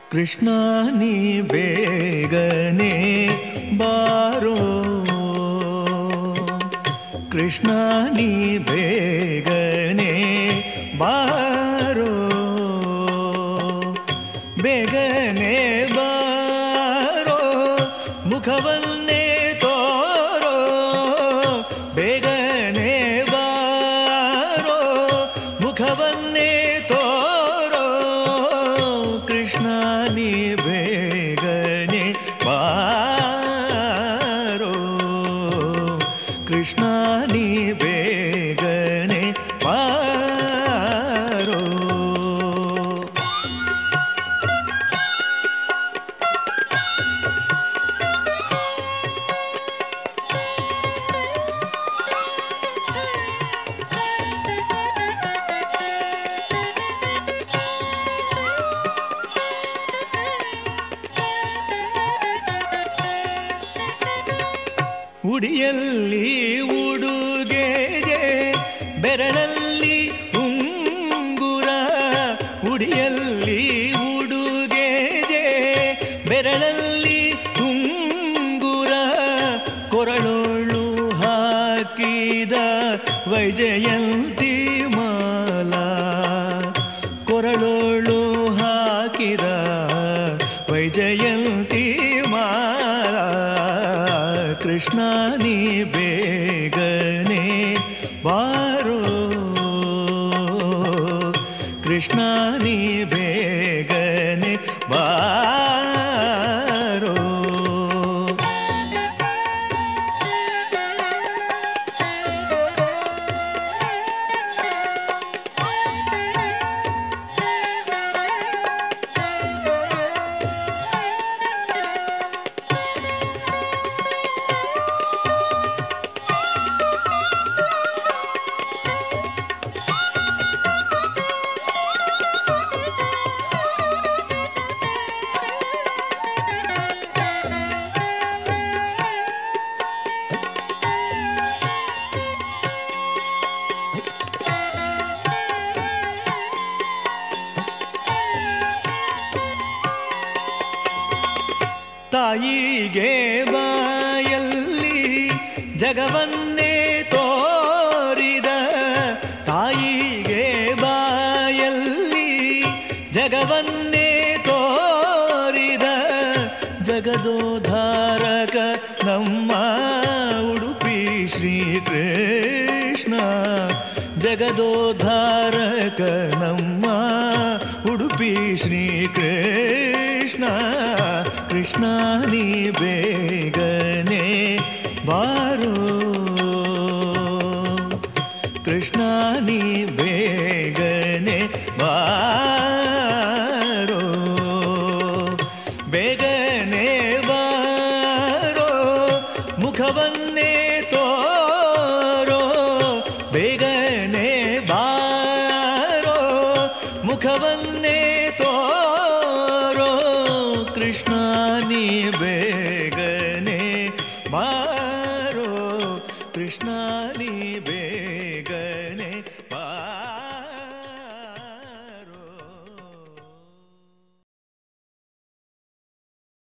ಕೃಷ್ಣ ನೀ ಬೇಗನೆ ಬಾರೋ ಕೃಷ್ಣ ನೀ ಬೇಗನೆ ಬಾರೋ ಬೇಗನೆ ಬಾರೋ ಮುಖವನ್ನೇ ತೋರೋ ಬೇಗನೆ ಬಾರೋ ಮುಖವನ್ನೇ ತೋರೋ ಕೃಷ್ಣ ನೀ ಬೇಗನೆ ಬಾರೋ ಕೃಷ್ಣ ನೀ ಬೇಗನೆ ಬಾರೋ ಉಡಿಯಲ್ಲಿ ಉಡುಗೆಗೆ ಬೆರಳಲ್ಲಿ ಉಂಗುರ ಉಡಿಯಲ್ಲಿ ಉಡುಗೆಗೆ ಬೆರಳಲ್ಲಿ ಉಂಗುರ ಕೊರಳೊಳ್ಳು ಹಾಕಿದ ವೈಜಯಂತಿ ಮಾಲಾ ಕೊರಳೊಳ್ಳು ಹಾಕಿದ ವೈಜಯಂತಿ ಮಾಲಾ ಕೃಷ್ಣ ನೀ ಬೇಗನೆ ಬಾರೋ ಕೃಷ್ಣ ನೀ ಬೇಗನೆ ಬಾರೋ ತಾಯಿಗೆ ಬಾಯಲ್ಲಿ ಜಗವನ್ನೇ ತೋರಿದ ತಾಯಿಗೆ ಬಾಯಲ್ಲಿ ಜಗವನ್ನೇ ತೋರಿದ ಜಗದೋದ್ಧಾರಕ ನಮ್ಮ ಉಡುಪಿ ಶ್ರೀಕೃಷ್ಣ ಜಗದೋದ್ಧಾರಕ ನಮ್ಮ ಉಡುಪಿ ಶ್ರೀಕೃಷ್ಣ ಕೃಷ್ಣ ನೀ ಬೇಗನೆ ಬಾರೋ ಕೃಷ್ಣ ನೀ ಬೇಗನೆ ಬಾರೋ ಬೇಗನೆ ಬಾರೋ ಮುಖವನ್ನೇ ತೋರೋ ಬೇಗನೆ ಬಾರೋ ಮುಖವನ್ನೇ ತೋರೋ ಕೃಷ್ಣ ನೀ ಬೇ